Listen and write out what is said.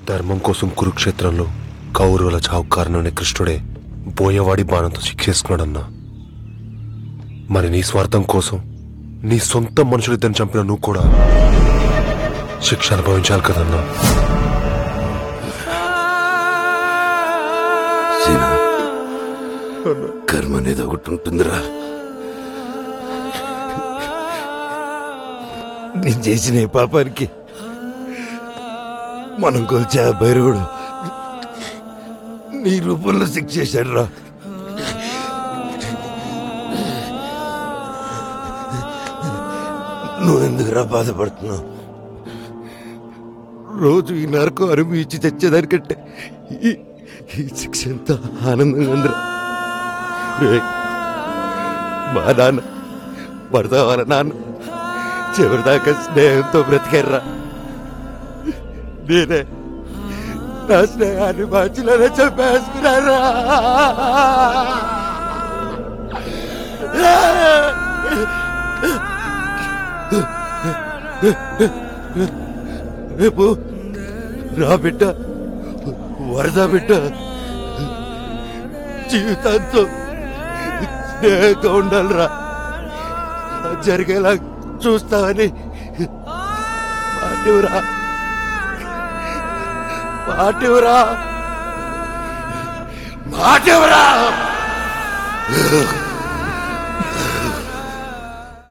ధర్మం కోసం కురుక్షేత్రంలో కౌరవుల చావు కారణమైన కృష్ణుడే బోయవాడి బాణంతో శిక్షేసుకున్నాడన్నా మరి నీ స్వార్థం కోసం నీ సొంత మనుషులిద్దరిని చంపిన నువ్వు కూడా శిక్ష అనుభవించాలి కదన్నా సీనా కర్మ అనేది ఒకటి ఉంటుందిరా నేను చేసిన ఈ పాపానికి మనం కొలిచే ఆ భైరవుడు నీ రూపంలో శిక్ష చేశాడు రా నువ్వెందుకురా బాధపడుతున్నావు రోజు ఈ నరకం అనుభవించి తెచ్చేదానికంటే ఈ ఈ శిక్ష ఎంత ఆనందంగా ఉందిరా రేయ్, మా నాన్న పడతా వాళ్ళ నాన్న చివరిదాకా స్నేహంతో బ్రతికారా నేనే నా స్నేహాన్ని మధ్యలోనే చెప్పేసుకున్నారా రేపు రా బిడ్డ వరద బిడ్డ జీవితాంతో స్నేహంగా ఉండాలిరా జరిగేలా చూస్తావని మాటివరా మాటివరా మాటివరా